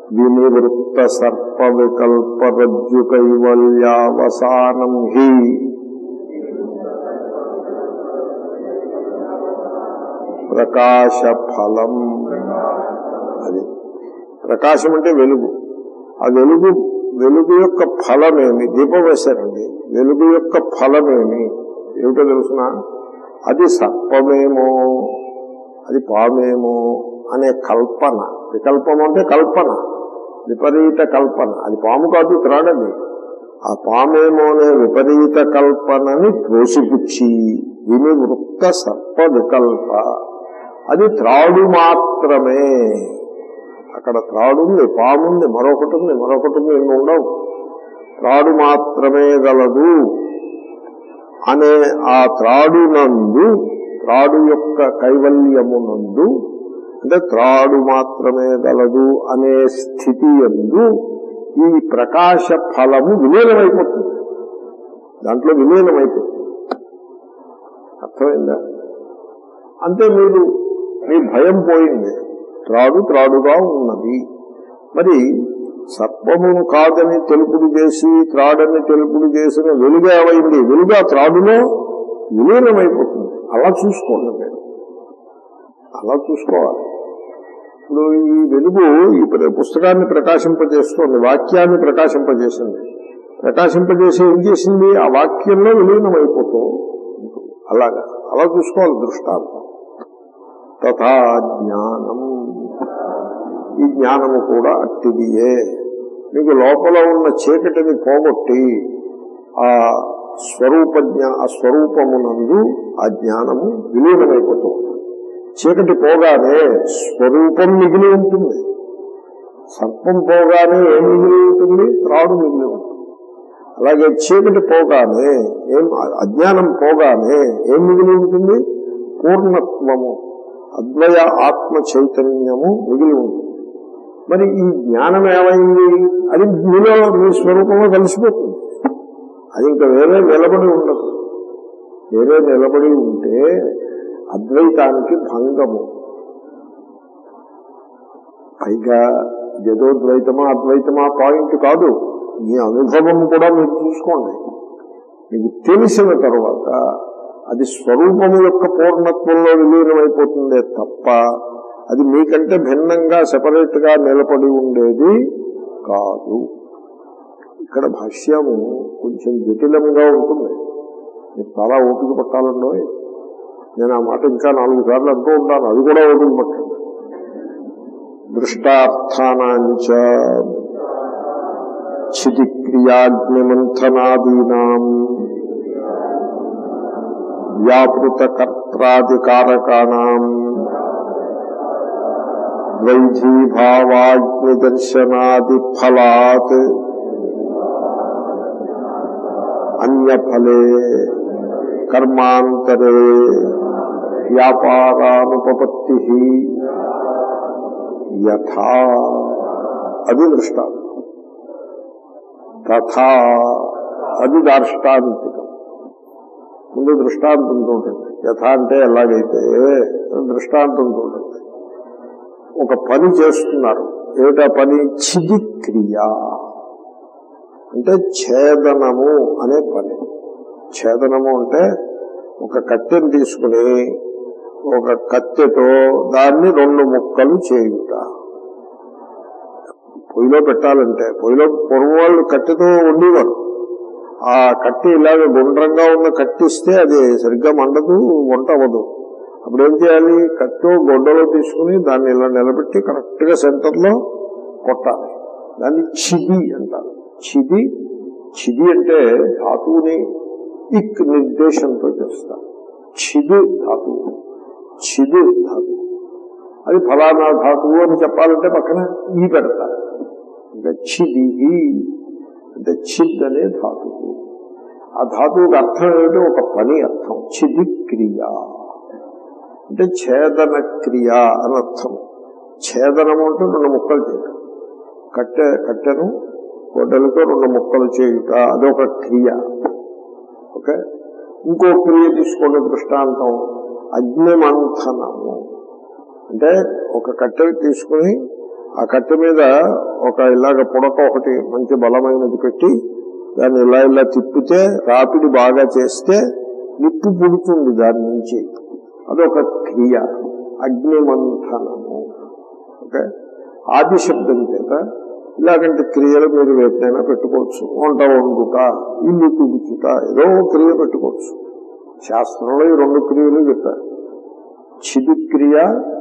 వినివృత్త సర్ప వికల్ప రజ్జు కైవల్యావసానం హి ప్రకాశ ఫలం అది ప్రకాశం అంటే వెలుగు ఆ వెలుగు వెలుగు యొక్క ఫలమేమి దీపం వేశారండి వెలుగు యొక్క ఫలమేమి ఏమిటో తెలుసిన అది సర్పమేమో అది పామేమో అనే కల్పన వికల్పం అంటే కల్పన విపరీత కల్పన అది పాము కాదు త్రాడది ఆ పామేమో అనే విపరీత కల్పనని త్రోసిపుచ్చి విని వృత్త సర్ప వికల్ప అది త్రాడు మాత్రమే అక్కడ త్రాడు ఉంది పాముంది మరొకటి ఉంది మరొకటి ఉంది ఇన్ని ఉండవు త్రాడు మాత్రమే గలదు అనే ఆ త్రాడునందు త్రాడు యొక్క కైవల్యమునందు అంటే త్రాడు మాత్రమే గలదు అనే స్థితి ఎందు ఈ ప్రకాశ ఫలము విలీనమైపోతుంది దాంట్లో విలీనమైపోతుంది అర్థమైందా అంతే మీరు మీ భయం పోయింది త్రాడు త్రాడుగా ఉన్నది మరి సర్పమును కాదని తెలుపుడు చేసి త్రాడని తెలుపుడు చేసిన వెలుగు ఏమైంది వెలుగా త్రాడులో విలీనమైపోతుంది అలా చూసుకోండి మీరు అలా చూసుకోవాలి ఇప్పుడు ఈ వెలుగు ఈ ప్ర- పుస్తకాన్ని ప్రకాశింపజేస్తోంది వాక్యాన్ని ప్రకాశింపజేసింది ప్రకాశింపజేసి ఏం చేసింది ఆ వాక్యంలో విలీనమైపోతూ ఉంటుంది అలాగా అలా చూసుకోవాలి దృష్టాంతం తథా జ్ఞానం ఈ జ్ఞానము కూడా అట్టిదియే మీకు లోపల ఉన్న చీకటిని పోగొట్టి ఆ స్వరూప జ్ఞా ఆ స్వరూపమునందు ఆ జ్ఞానము విలీనమైపోతూ ఉంటుంది చీకటి పోగానే స్వరూపం మిగిలి ఉంటుంది సర్పం పోగానే ఏం మిగిలి ఉంటుంది త్రాడు మిగిలి ఉంటుంది అలాగే చీకటి పోగానే ఏం అజ్ఞానం పోగానే ఏం మిగిలి ఉంటుంది పూర్ణత్వము అద్వయ ఆత్మ చైతన్యము మిగిలి ఉంటుంది మరి ఈ జ్ఞానం ఏమైంది అది మీలో మీ స్వరూపంలో కలిసిపోతుంది అది ఇంకా వేరే నిలబడి ఉండదు వేరే నిలబడి ఉంటే అద్వైతానికి భంగము పైగా ఏదో ద్వైతమా అద్వైతమా పాయింట్ కాదు మీ అనుభవం కూడా మీరు చూసుకోండి మీకు తెలిసిన తర్వాత అది స్వరూపము యొక్క పూర్ణత్వంలో విలీనమైపోతుందే తప్ప అది మీకంటే భిన్నంగా సెపరేట్ గా నిలబడి ఉండేది కాదు ఇక్కడ భాష్యము కొంచెం జటిలంగా ఉంటుంది మీరు చాలా ఓపిక పట్టాలండో నేను ఆ మాట ఇంకా నాలుగు సార్లు అంటూ ఉంటాను అది కూడా ఓపిక పట్టండి దృష్టార్థానాంచ చిదిక్రియాగ్నిమంథనాదీనాం వ్యాపృత కర్తాధికారకాణం ద్వైధీభావాగ్నిదర్శనాది ఫలాత్ అన్యఫలే కర్మాంతరే వ్యాపారానుపపత్తి యథా అది దృష్టాంతం తథా అది దార్ష్టాంతికం ముందు దృష్టాంతం చూడండి యథా అంటే ఎలాగైతే దృష్టాంతం చూడండి ఒక పని చేస్తున్నారు ఏమిటా పని చిది క్రియ అంటే ఛేదనము అనే పని ఛేదనము అంటే ఒక కత్తెని తీసుకుని ఒక కత్తెతో దాన్ని రెండు ముక్కలు చేయుట పొయ్యిలో పెట్టాలంటే పొయ్యిలో పూర్వం వాళ్ళు కట్టెతో వండేవారు ఆ కట్టి ఇలాగ గుండ్రంగా ఉన్న కట్టిస్తే అది సరిగ్గా మండదు వంట అవ్వదు అప్పుడు ఏం చేయాలి కట్టో గొడ్డలో తీసుకుని దాన్ని ఇలా నిలబెట్టి కరెక్ట్ గా సెంటర్ లో కొట్టాలి దాన్ని చిది అంటారు చిది చిది అంటే ధాతువుని ఇక్ నిర్దేశంతో చేస్తారు చిదు ధాతువు చిదు ధాతువు అది ఫలానా ధాతువు అని చెప్పాలంటే పక్కన ఈ పెడతారు ఇంకా చిది అంటే చిద్ అనే ధాతువు ఆ ధాతువుకి అర్థం ఏమిటో ఒక పని అర్థం చిది క్రియ అంటే ఛేదన క్రియ అని అర్థం ఛేదనము అంటే రెండు ముక్కలు చేయటం కట్టె కట్టెను గొడ్డలతో రెండు ముక్కలు చేయుట అదొక క్రియ ఓకే ఇంకో క్రియ తీసుకునే దృష్టాంతం అగ్నిమంథనము అంటే ఒక కట్టె తీసుకుని ఆ కట్టె మీద ఒక ఇలాగ పుడక ఒకటి మంచి బలమైనది పెట్టి దాన్ని ఇలా ఇలా తిప్పితే రాపిడి బాగా చేస్తే నిప్పు పుడుతుంది దాని నుంచి అదొక క్రియ అగ్నిమంథనము ఓకే ఆది శబ్దం చేత ఇలాగంటి క్రియలు మీరు ఎప్పుడైనా పెట్టుకోవచ్చు వంట వండుట ఇల్లు తుడుచుట ఏదో ఒక క్రియ పెట్టుకోవచ్చు శాస్త్రంలో ఈ రెండు క్రియలు చెప్పారు చిది క్రియ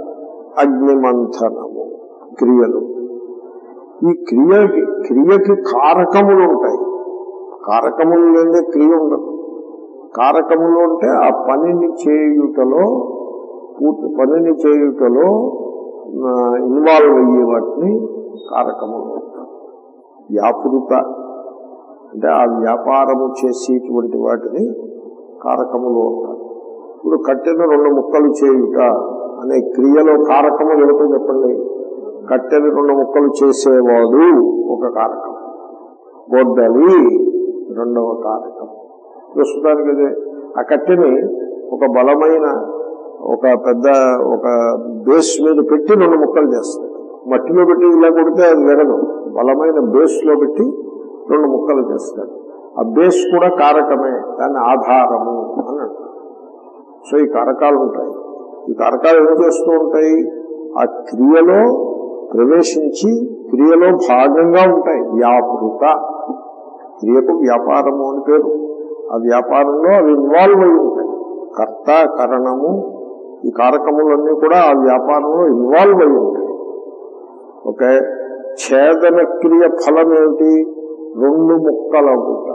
అగ్నిమంథనము క్రియలు ఈ క్రియకి క్రియకి కారకములు ఉంటాయి కారకములు లేదే క్రియ ఉండదు కారకములు అంటే ఆ పనిని చేయుటలో పూర్తి పనిని చేయుటలో ఇన్వాల్వ్ అయ్యే వాటిని కారకములు అంటారు వ్యాపృత అంటే ఆ వ్యాపారము చేసేటువంటి వాటిని కారకములు అంటారు ఇప్పుడు కట్టెను రెండు ముక్కలు చేయుట అనే క్రియలో కారకము వెళుతూ చెప్పండి కట్టెను రెండు ముక్కలు చేసేవాడు ఒక కారకం గొడ్డలి రెండవ కారకం ప్రస్తుతానికి అదే ఆ కట్టెని ఒక బలమైన ఒక పెద్ద ఒక బేస్ మీద పెట్టి రెండు ముక్కలు చేస్తాడు మట్టిలో పెట్టి ఇలా కొడితే అది విడదు బలమైన బేస్ లో పెట్టి రెండు ముక్కలు చేస్తాడు ఆ బేస్ కూడా కారకమే దాన్ని ఆధారము అని అంటారు సో ఈ కారకాలు ఉంటాయి ఈ కారకాలు ఏం చేస్తూ ఉంటాయి ఆ క్రియలో ప్రవేశించి క్రియలో భాగంగా ఉంటాయి వ్యాపృత క్రియకు వ్యాపారము అని పేరు ఆ వ్యాపారంలో అవి ఇన్వాల్వ్ అయి ఉంటాయి కర్త కరణము ఈ కారకములన్నీ కూడా ఆ వ్యాపారంలో ఇన్వాల్వ్ అయి ఉంటాయి ఓకే ఛేదన క్రియ ఫలం ఏమిటి రెండు ముక్కలగుట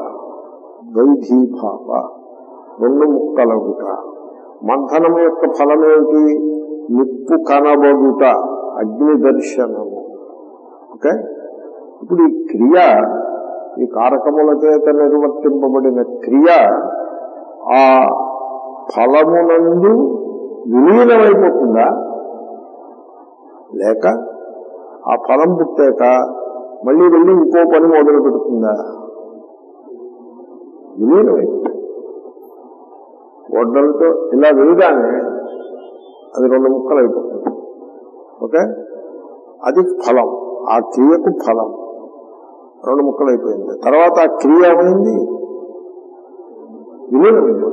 వైధీభావ రెండు ముక్కలగుట మంథనము యొక్క ఫలం ఏమిటి నిప్పు కనబడుట అగ్ని దర్శనము ఓకే ఇప్పుడు ఈ క్రియ ఈ కారకముల చేత నిర్వర్తింపబడిన క్రియ ఆ ఫలమునందు విలీనమైపోతుందా లేక ఆ ఫలం పుట్టాక మళ్ళీ వెళ్ళి ఇంకో పని మొదలు పెడుతుందా విలీనమైపోతుంది గొడ్డలతో ఇలా వేయగానే అది రెండు ముక్కలు అయిపోతుంది ఓకే అది ఫలం ఆ క్రియకు ఫలం రెండు ముక్కలు అయిపోయింది తర్వాత ఆ క్రియ ఏమైంది విలీనమైపోయింది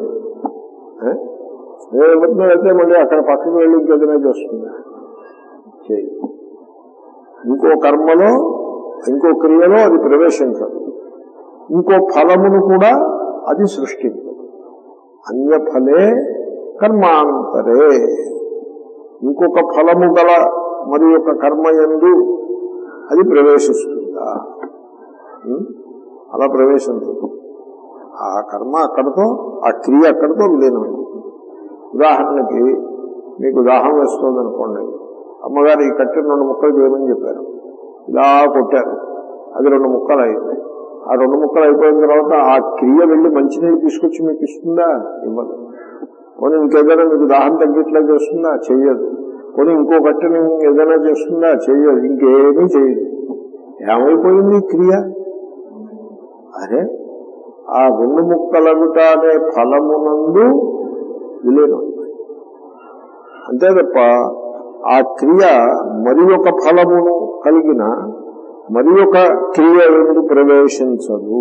నేను అయితే మళ్ళీ అక్కడ పక్కకి వెళ్ళి ఇంకేదైనా చేస్తుంది చేయి ఇంకో కర్మలో ఇంకో క్రియలో అది ప్రవేశించదు ఇంకో ఫలమును కూడా అది సృష్టించదు అన్యఫలే కర్మాంతరే ఇంకొక ఫలము గల మరి యొక్క కర్మ ఎందు అది ప్రవేశిస్తుందా ఉం? అలా ప్రవేశించదు ఆ కర్మ అక్కడతో ఆ క్రియ అక్కడతో విలీనమైంది ఉదాహరణకి మీకు దాహం వేస్తుంది అనుకోండి అమ్మగారు ఈ కట్టిన రెండు ముక్కలు చేయమని చెప్పారు ఇలా కొట్టారు అది రెండు ముక్కలు అయింది ఆ రెండు ముక్కలు అయిపోయిన తర్వాత ఆ క్రియ వెళ్ళి మంచినీళ్ళు తీసుకొచ్చి మీకు ఇస్తుందా ఇవ్వదు పోనీ ఇంకేదైనా మీకు దాహం తగ్గిట్లా చేస్తుందా చెయ్యదు పోనీ ఇంకో కట్టెను ఏదైనా చేస్తుందా చెయ్యదు ఇంకేమీ చేయదు ఏమైపోయింది ఈ క్రియ అరే ఆ రెండు ముక్కలగుట అనే ఫలమునందు విలీనం అంతే తప్ప ఆ క్రియ మరి ఒక ఫలమును కలిగిన మరి ఒక క్రియ ఎందు ప్రవేశించదు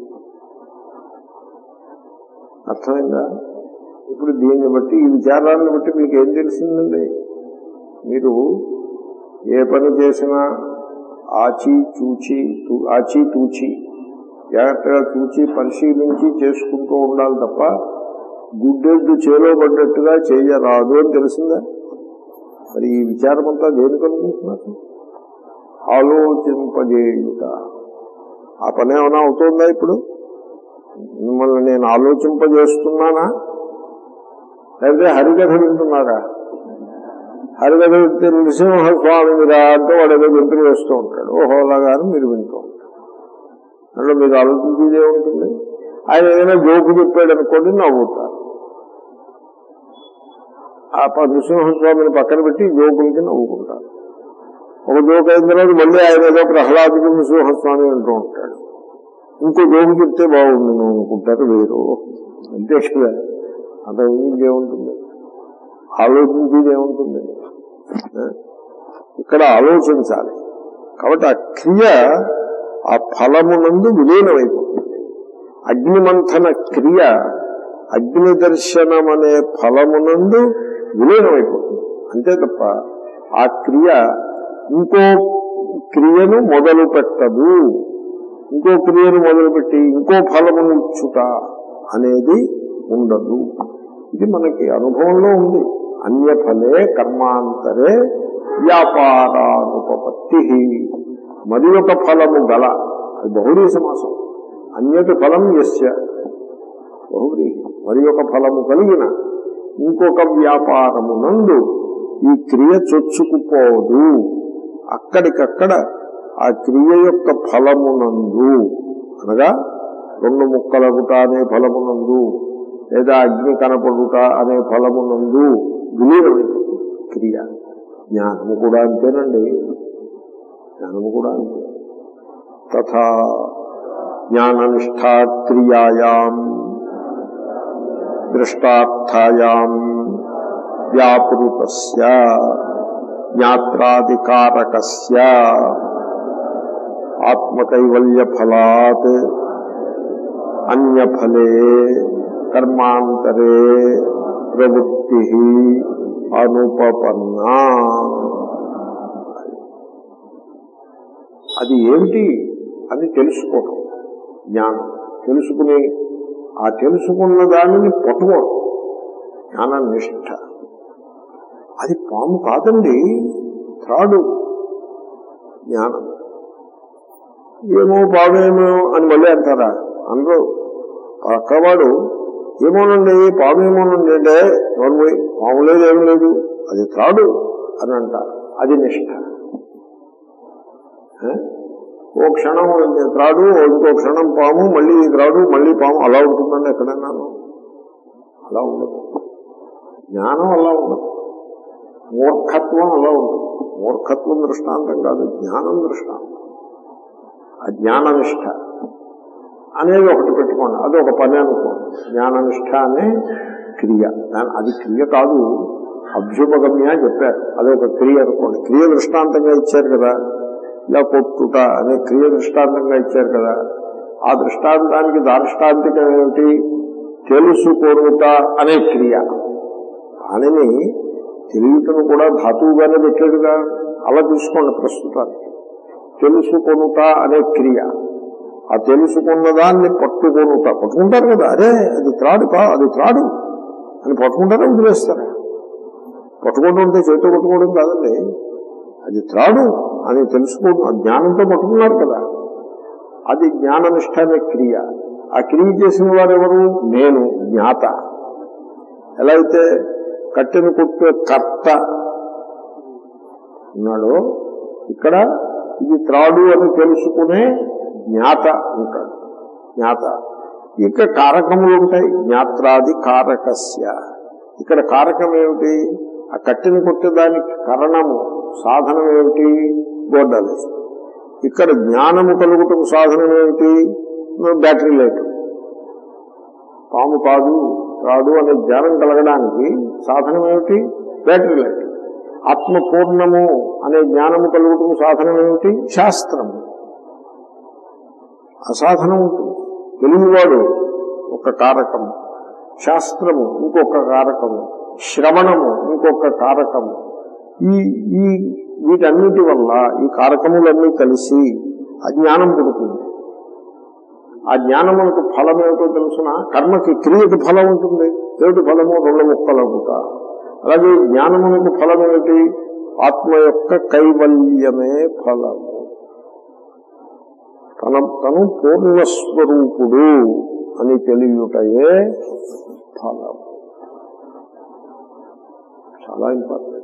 అర్థమైందా ఇప్పుడు దీన్ని బట్టి ఈ విచారాన్ని బట్టి మీకు ఏం తెలిసిందండి మీరు ఏ పని చేసినా ఆచి చూచి తూ- ఆచి తూచి జాగ్రత్తగా చూచి పరిశీలించి చేసుకుంటూ ఉండాలి తప్ప గుడ్డెద్దు చేలో పడ్డట్టుగా చేయరాదు అని తెలిసిందా మరి ఈ విచారం అంతా దేనికి అనుకుంటున్నారు ఆలోచింపజేయుట ఆ పని ఏమైనా అవుతుందా ఇప్పుడు మిమ్మల్ని నేను ఆలోచింపజేస్తున్నానా లేకపోతే హరికథ వింటున్నారా హరికథ వింటే నృసింహస్వామి మీరా అంటే వాడు ఏదో వింటూ వేస్తూ ఉంటాడు ఓహో అలాగా అని మీరు వింటూ ఉంటారు అందులో మీరు ఆలోచించేది ఏముంటుంది ఆయన ఏదైనా జోకు చెప్పాడు అనుకోండి నవ్వుతారు ఆ ప- నృసింహస్వామిని పక్కన పెట్టి జోకులకి నవ్వుకుంటారు ఒక జోక్ అయిన తర్వాత మళ్ళీ ఆయన ఏదో ప్రహ్లాదుడు నృసింహస్వామి అంటూ ఉంటాడు ఇంకో జోకు చెప్తే బాగుంది నువ్వు అనుకుంటారు వేరు అంతే కదా అంత ఇంకేముంటుంది ఆలోచించేది ఏముంటుంది ఆ? ఇక్కడ ఆలోచించాలి కాబట్టి ఆ క్రియ ఆ ఫలమునందు విలీనమైపోతుంది అగ్నిమంథన క్రియ అగ్ని దర్శనం అనే ఫలమునందు విలీనమైపోతుంది అంతే తప్ప ఆ క్రియ ఇంకో క్రియను మొదలు పెట్టదు ఇంకో క్రియను మొదలుపెట్టి ఇంకో ఫలమును ఇచ్చుట అనేది ఉండదు ఇది మనకి అనుభవంలో ఉంది అన్యఫలే కర్మాంతరే వ్యాపారానుపపత్తి మరి ఒక ఫలము గల అది బహుళీ సమాసం అన్యటి ఫలం యస్య బహువ్రీ మరి ఒక ఫలము కలిగిన ఇంకొక వ్యాపారమునందు ఈ క్రియ చొచ్చుకుపోదు అక్కడికక్కడ ఆ క్రియ యొక్క ఫలమునందు అనగా రెండు ముక్కలగుట అనే ఫలమునందు లేదా అగ్ని కనపడుట అనే ఫలమునందు విలీనమైపోతుంది క్రియ జ్ఞానము కూడా అంతేనండి జ్ఞానము కూడా అంతే తథా జ్ఞాననిష్టా క్రియాయాం దృష్టార్థాయాం వ్యాపృతస్య జ్ఞాత్రాధికారకస్య ఆత్మకైవల్య ఫలాత్ అన్యఫలే కర్మాంతరే ప్రవృత్తి అనుపపన్నా అది ఏమిటి అని తెలుసుకోవటం జ్ఞానం తెలుసుకుని ఆ తెలుసుకున్న దానిని పట్టుకోవడం జ్ఞాన నిష్ఠ అది పాము కాదండి త్రాడు జ్ఞానం ఏమో పామేమో అని మళ్ళీ అంటారా అందరూ పక్కవాడు ఏమోనండి పామేమోనండి అంటే ఎవరు పోయి పాము లేదు ఏం లేదు అది త్రాడు అని అంటారు అది నిష్ఠ ఏ? ఓ క్షణం త్రాడు ఇంకో క్షణం పాము మళ్ళీ త్రాడు మళ్ళీ పాము అలా ఉంటుందండి ఎక్కడన్నాను అలా ఉండదు జ్ఞానం అలా ఉండదు మూర్ఖత్వం అలా ఉంటుంది మూర్ఖత్వం దృష్టాంతం కాదు జ్ఞానం దృష్టాంతం ఆ జ్ఞాననిష్ట అనేది ఒకటి పెట్టుకోండి అది ఒక పని అనుకోండి జ్ఞాననిష్ట అనే క్రియ దాని- అది క్రియ కాదు అభ్యుపగమ్య చెప్పారు అది ఒక క్రియ అనుకోండి క్రియ దృష్టాంతంగా ఇచ్చారు కదా ఇలా కొట్టుట అనే క్రియ దృష్టాంతంగా ఇచ్చారు కదా ఆ దృష్టాంతానికి దార్ష్టాంతికం ఏమిటి తెలుసుకొనుట అనే క్రియ దానిని తెలియటను కూడా ధాతువుగానే పెట్టాడుగా అలా తీసుకోండి ప్రస్తుతానికి తెలుసుకొనుట అనే క్రియ ఆ తెలుసుకున్న దాన్ని పట్టుకొనుట పట్టుకుంటారు కదా అరే అది త్రాడు కా అది త్రాడు అని పట్టుకుంటారా వదిలేస్తారా పట్టుకోవడం అంటే చేతితో పట్టుకోవడం కాదండి అది త్రాడు అని తెలుసుకోవడం ఆ జ్ఞానంతో పట్టుకున్నారు కదా అది జ్ఞాననిష్ట అనే క్రియ ఆ క్రియ చేసిన వారు ఎవరు నేను జ్ఞాత ఎలా అయితే కట్టెను కొట్టే కర్త ఉన్నాడో ఇక్కడ ఇది త్రాడు అని తెలుసుకునే జ్ఞాత ఉంటాడు జ్ఞాత ఇక కారకములు ఉంటాయి జ్ఞాత్రాది కారకస్య ఇక్కడ కారకం ఏమిటి ఆ కట్టెను కొట్టేదానికి కారణము సాధనం ఏమిటి గోడ్డలి ఇక్కడ జ్ఞానము కలుగుటం సాధనం ఏమిటి బ్యాటరీ లైట్ పాము కాదు రాడు అనే జ్ఞానం కలగడానికి సాధనం ఏమిటి బ్యాటరీ లైట్ ఆత్మ పూర్ణము అనే జ్ఞానము కలుగుటం సాధనం ఏమిటి శాస్త్రము అసాధనం ఉంటుంది తెలియవాడు ఒక కారకము శాస్త్రము ఇంకొక కారకము శ్రవణము ఇంకొక కారకము ఈ ఈ వీటన్నిటి వల్ల ఈ కారకములన్నీ కలిసి అజ్ఞానం పుడుతుంది ఆ జ్ఞానమునకు ఫలం ఏమిటో తెలుసిన కర్మకి క్రియకి ఫలం ఉంటుంది ఏమిటి ఫలము రెండు ముక్కలగుట అలాగే జ్ఞానమునకు ఫలం ఏమిటి ఆత్మ యొక్క కైవల్యమే ఫలము తన తను పూర్ణస్వరూపుడు అని తెలియటయే ఫలం చాలా ఇంపార్టెంట్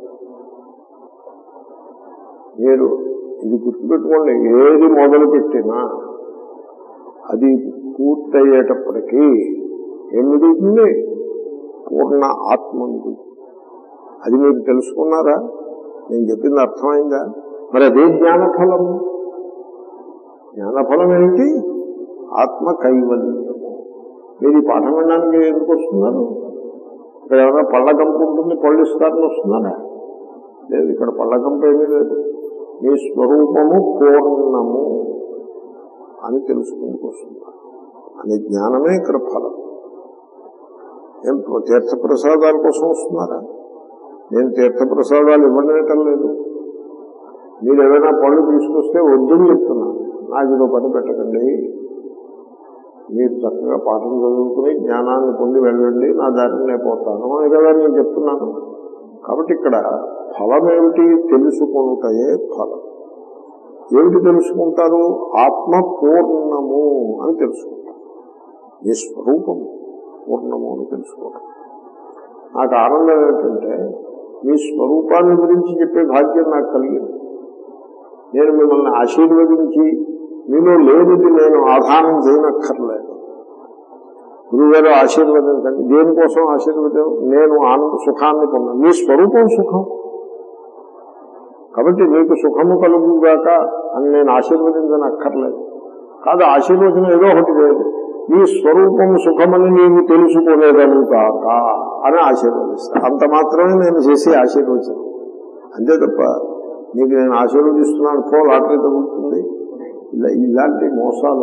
మీరు ఇది గుర్తుపెట్టుకోండి ఏది మొదలు పెట్టినా అది పూర్తయ్యేటప్పటికీ ఏం మిగులుతుంది పూర్ణ ఆత్మ మిగులుతుంది అది మీరు తెలుసుకున్నారా నేను చెప్పింది అర్థమైందా మరి అదే జ్ఞానఫలము జ్ఞానఫలం ఏంటి ఆత్మ కైవల్యము మీరు ఈ పాఠం వినడానికి ఎందుకు వస్తున్నారు ఇక్కడ ఏమైనా పళ్ళ కంపు ఉంటుంది పళ్ళు ఇస్తారని వస్తున్నారా లేదు ఇక్కడ పళ్ళ కంపు ఏమీ లేదు మీ స్వరూపము పూర్ణము అని తెలుసుకుంటూ వస్తున్నారు అనే జ్ఞానమే ఇక్కడ ఫలం ఏం తీర్థప్రసాదాల కోసం వస్తున్నారా నేను తీర్థప్రసాదాలు ఇవ్వడం లేదు మీరు ఏమైనా పళ్ళు తీసుకొస్తే వద్దని చెప్తున్నాను నాకు ఇదో పని పెట్టకండి మీరు చక్కగా పాఠం చదువుకుని జ్ఞానాన్ని పొంది వెళ్ళండి నా దారిని నేను పోతాను అని కదా నేను చెప్తున్నాను కాబట్టి ఇక్కడ ఫలం ఏమిటి తెలుసుకుంటాయే ఫలం ఏమిటి తెలుసుకుంటారు ఆత్మ పూర్ణము అని తెలుసుకుంటారు మీ స్వరూపము పూర్ణము అని తెలుసుకోవడం నాకు ఆనందం ఏంటంటే మీ స్వరూపాన్ని గురించి చెప్పే భాగ్యం నాకు కలిగింది నేను మిమ్మల్ని ఆశీర్వదించి మీలో లేనిది నేను ఆధానం చేయనక్కర్లేదు గురువుగారు ఆశీర్వదించండి దేనికోసం ఆశీర్వదం నేను ఆనంద సుఖాన్ని పొందాను మీ స్వరూపం సుఖం కాబట్టి మీకు సుఖము కలుగుగాక అని నేను ఆశీర్వదించనక్కర్లేదు కాదు ఆశీర్వచనం ఏదో ఒకటి లేదు నీ స్వరూపం సుఖమని నీవు తెలుసుకోలేదని కాక అని ఆశీర్వదిస్తా అంత మాత్రమే నేను చేసే ఆశీర్వచనం అంతే తప్ప నీకు నేను ఆశీర్వదిస్తున్నాను పో లాటరీ తగులుతుంది ఇలా ఇలాంటి మోసాలు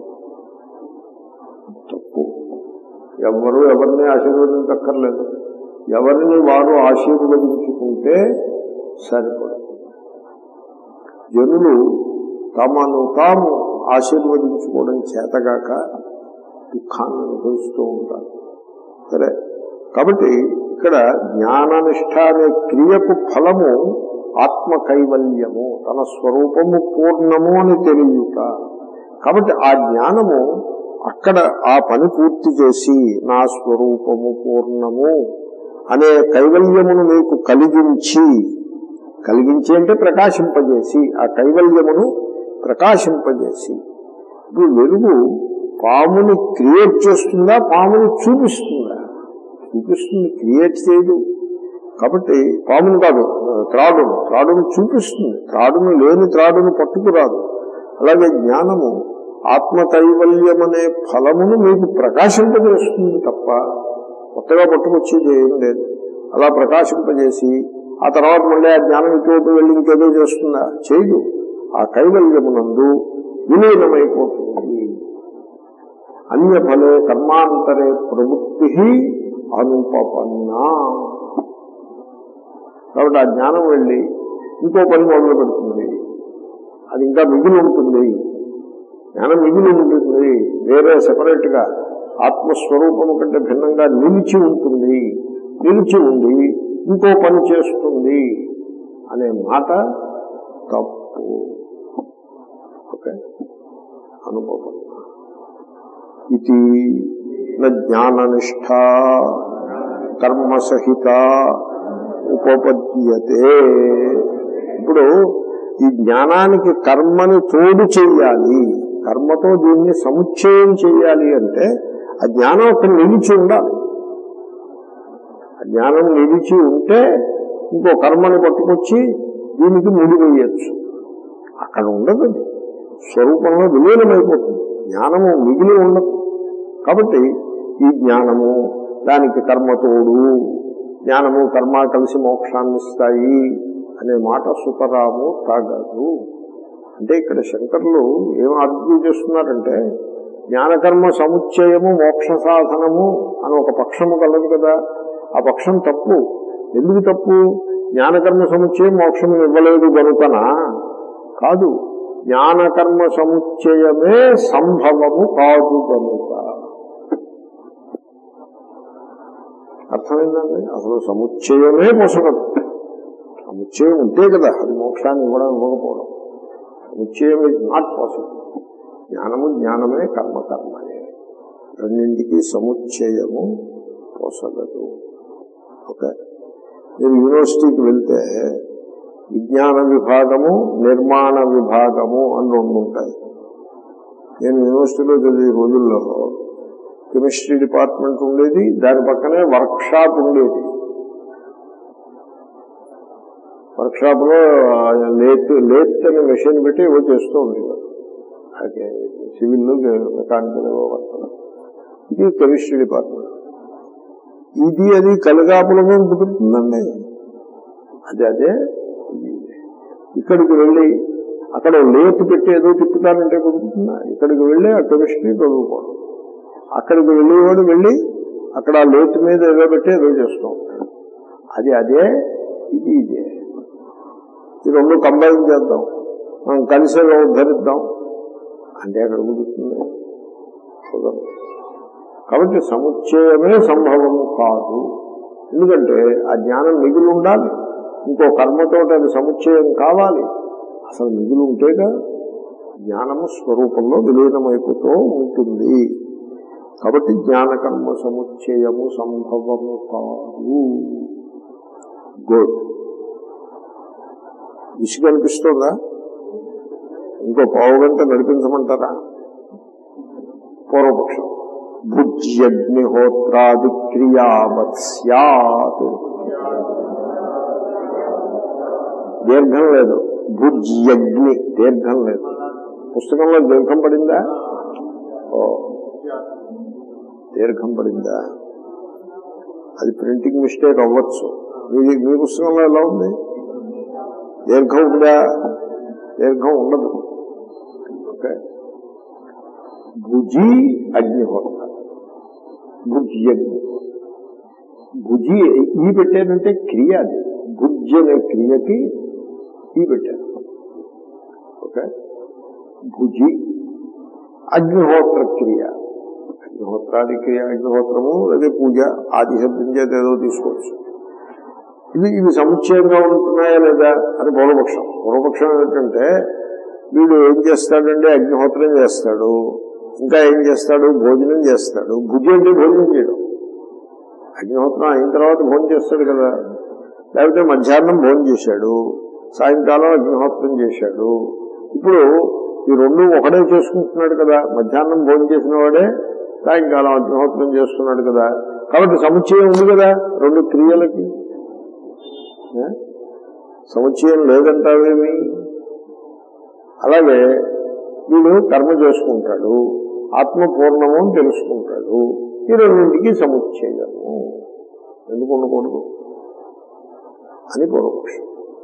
తప్పు ఎవరు ఎవరిని ఆశీర్వదించక్కర్లేదు ఎవరిని వారు ఆశీర్వదించుకుంటే సరిపడదు జనులు తమను తాము ఆశీర్వదించుకోవడం చేతగాక దుఃఖాన్ని అనుభవిస్తూ ఉంటారు సరే కాబట్టి ఇక్కడ జ్ఞాననిష్ట అనే క్రియకు ఫలము ఆత్మ కైవల్యము తన స్వరూపము పూర్ణము అని తెలియట కాబట్టి ఆ జ్ఞానము అక్కడ ఆ పని పూర్తి చేసి నా స్వరూపము పూర్ణము అనే కైవల్యమును మీకు కలిగించి కలిగించి అంటే ప్రకాశింపజేసి ఆ కైవల్యమును ప్రకాశింపజేసి ఇప్పుడు వెలుగు పాముని క్రియేట్ చేస్తుందా పాముని చూపిస్తుందా చూపిస్తుంది క్రియేట్ చేయదు కాబట్టి పామును కాదు త్రాడును త్రాడును చూపిస్తుంది త్రాడును లేని త్రాడును పట్టుకురాదు అలాగే జ్ఞానము ఆత్మ కైవల్యం అనే ఫలమును మీకు ప్రకాశింపజేస్తుంది తప్ప కొత్తగా పట్టుకొచ్చేది ఏం లేదు అలా ప్రకాశింపజేసి ఆ తర్వాత మళ్ళీ ఆ జ్ఞానం ఇంకోటి వెళ్ళి ఇంకేదో చేస్తుందా చేయదు ఆ కైవల్యమునందు విలీనమైపోతుంది అన్యఫలే కర్మాంతరే ప్రవృత్తి అనుపపన్నా కాబట్టి ఆ జ్ఞానం వెళ్ళి ఇంకో పని మొదలు పెడుతుంది అది ఇంకా మిగిలి ఉంటుంది జ్ఞానం మిగిలి ఉంటుంది వేరే సెపరేట్ గా ఆత్మస్వరూపము కంటే భిన్నంగా నిలిచి ఉంటుంది నిలిచి ఉండి ఇంకో పని చేస్తుంది అనే మాట తప్పు ఓకే అనుభవం ఇది జ్ఞాననిష్ట కర్మసహిత ఉపపద్యతే ఇప్పుడు ఈ జ్ఞానానికి కర్మని తోడు చెయ్యాలి కర్మతో దీన్ని సముచ్చయం చెయ్యాలి అంటే ఆ జ్ఞానం అక్కడ నిలిచి ఉండాలి ఆ జ్ఞానం నిలిచి ఉంటే ఇంకో కర్మని పట్టుకొచ్చి దీనికి ముడి వేయచ్చు అక్కడ ఉండదు అది. స్వరూపంలో విలీనమైపోతుంది జ్ఞానము మిగిలి ఉండదు కాబట్టి ఈ జ్ఞానము దానికి కర్మ తోడు జ్ఞానము కర్మ కలిసి మోక్షాన్ని ఇస్తాయి అనే మాట సుతరాము తాగదు అంటే ఇక్కడ శంకర్లు ఏం ఆర్గ్యూ చేస్తున్నారంటే జ్ఞానకర్మ సముచ్చయము మోక్ష సాధనము అని ఒక పక్షము కలదు కదా ఆ పక్షం తప్పు ఎందుకు తప్పు జ్ఞానకర్మ సముచ్చయం మోక్షము ఇవ్వలేదు గనుకనా కాదు జ్ఞానకర్మ సముచ్చయమే సంభవము కాదు కనుక అర్థమైందండి అసలు సముచ్చయమే పొసగదు సముచ్చయం ఉంటే కదా అది మోక్షాన్ని ఇవ్వడం ఇవ్వకపోవడం సముచ్చయం ఇస్ నాట్ పాసిబుల్ జ్ఞానము జ్ఞానమే కర్మ కర్మయే రెండింటికి సముచ్చయము పోసగదు ఓకే మీరు యూనివర్సిటీకి వెళ్తే విజ్ఞాన విభాగము నిర్మాణ విభాగము అని రెండు ఉంటాయి నేను యూనివర్సిటీలో చదివే రోజుల్లో కెమిస్ట్రీ డిపార్ట్మెంట్ ఉండేది దాని పక్కనే వర్క్ షాప్ ఉండేది వర్క్ షాప్ లో లేత్ లేత్ అనే మెషిన్ పెట్టి ఏవో చేస్తూ ఉండేవారు సివిల్ మెకానికల్ ఏవో వర్క్ ఇది కెమిస్ట్రీ డిపార్ట్మెంట్ ఇది అది కలగాపులమే కుదురుతుందండి అదే అదే ఇది. ఇక్కడికి వెళ్ళి అక్కడ లేపు పెట్టి ఏదో తిప్పుతానంటే కుదురుతుందా ఇక్కడికి వెళ్ళి ఆ కెమిస్ట్రీ చదువుకోవడం అక్కడికి వెళ్ళేవాడు వెళ్ళి అక్కడ ఆ లేపు మీద ఏదో పెట్టి ఏదో చేస్తూ ఉంటాడు అది అదే ఇది ఇదే ఈ రెండు కంబైన్ చేద్దాం మనం కలిసి ఉద్ధరిద్దాం అంటే అక్కడ కుదురుతుంది కుదరదు కాబట్టి సముచ్చయమే సంభవము కాదు ఎందుకంటే ఆ జ్ఞానం మిగిలి ఉండాలి ఇంకో కర్మతో అది సముచ్చయం కావాలి అసలు మిగిలి ఉంటేగా జ్ఞానము స్వరూపంలో విలీనమైపోతూ ఉంటుంది కాబట్టి జ్ఞానకర్మ సముచ్చయము సంభవము కాదు గుడ్ విసుగు అనిపిస్తుందా ఇంకో పావు గంట నడిపించమంటారా పూర్వపక్షం భుజ్యగ్నిహోత్రాది క్రియావత్ సత్ దీర్ఘం లేదు భుజ్యగ్ని దీర్ఘం లేదు పుస్తకంలో దీర్ఘం పడిందా ఓ దీర్ఘం పడిందా అది ప్రింటింగ్ మిస్టేక్ అవ్వచ్చు మీ మీ పుస్తకంలో ఎలా ఉంది దీర్ఘం ఉందా దీర్ఘం ఉండదు ఓకే భుజి అగ్నిహోత్ర భుజ్యగ్ని భుజి ఈ పెట్టారంటే క్రియ అది భుజ్ అనే క్రియకి ఈ పెట్టారు ఓకే భుజి అగ్నిహోత్ర క్రియ అగ్నిహోత్రాది క్రియ అగ్నిహోత్రము అదే పూజ ఆది శబ్దం చేత ఏదో తీసుకోవచ్చు ఇవి ఇవి సముచ్చయంగా ఉంటున్నాయా లేదా అని పూర్వపక్షం పూర్వపక్షం ఏంటంటే వీడు ఏం చేస్తాడంటే అగ్నిహోత్రం చేస్తాడు ఇంకా ఏం చేస్తాడు భోజనం చేస్తాడు భుజి అంటే భోజనం చేయడం అగ్నిహోత్రం అయిన తర్వాత భోజనం చేస్తాడు కదా లేకపోతే మధ్యాహ్నం భోజనం చేశాడు సాయంకాలం అగ్నిహోత్రం చేశాడు ఇప్పుడు ఈ రెండు ఒకడే చేసుకుంటున్నాడు కదా మధ్యాహ్నం భోజనం చేసిన వాడే సాయంకాలం అగ్నిహోత్రం చేస్తున్నాడు కదా కాబట్టి సముచ్చయం ఉంది కదా రెండు క్రియలకి ఏ? సముచ్చయం లేదంటావేమి అలాగే వీడు కర్మ చేసుకుంటాడు ఆత్మ పూర్ణము అని తెలుసుకుంటాడు ఈ రెండింటికి సముచ్చయము ఎందుకు ఉండకూడదు అని పూర్వపక్షం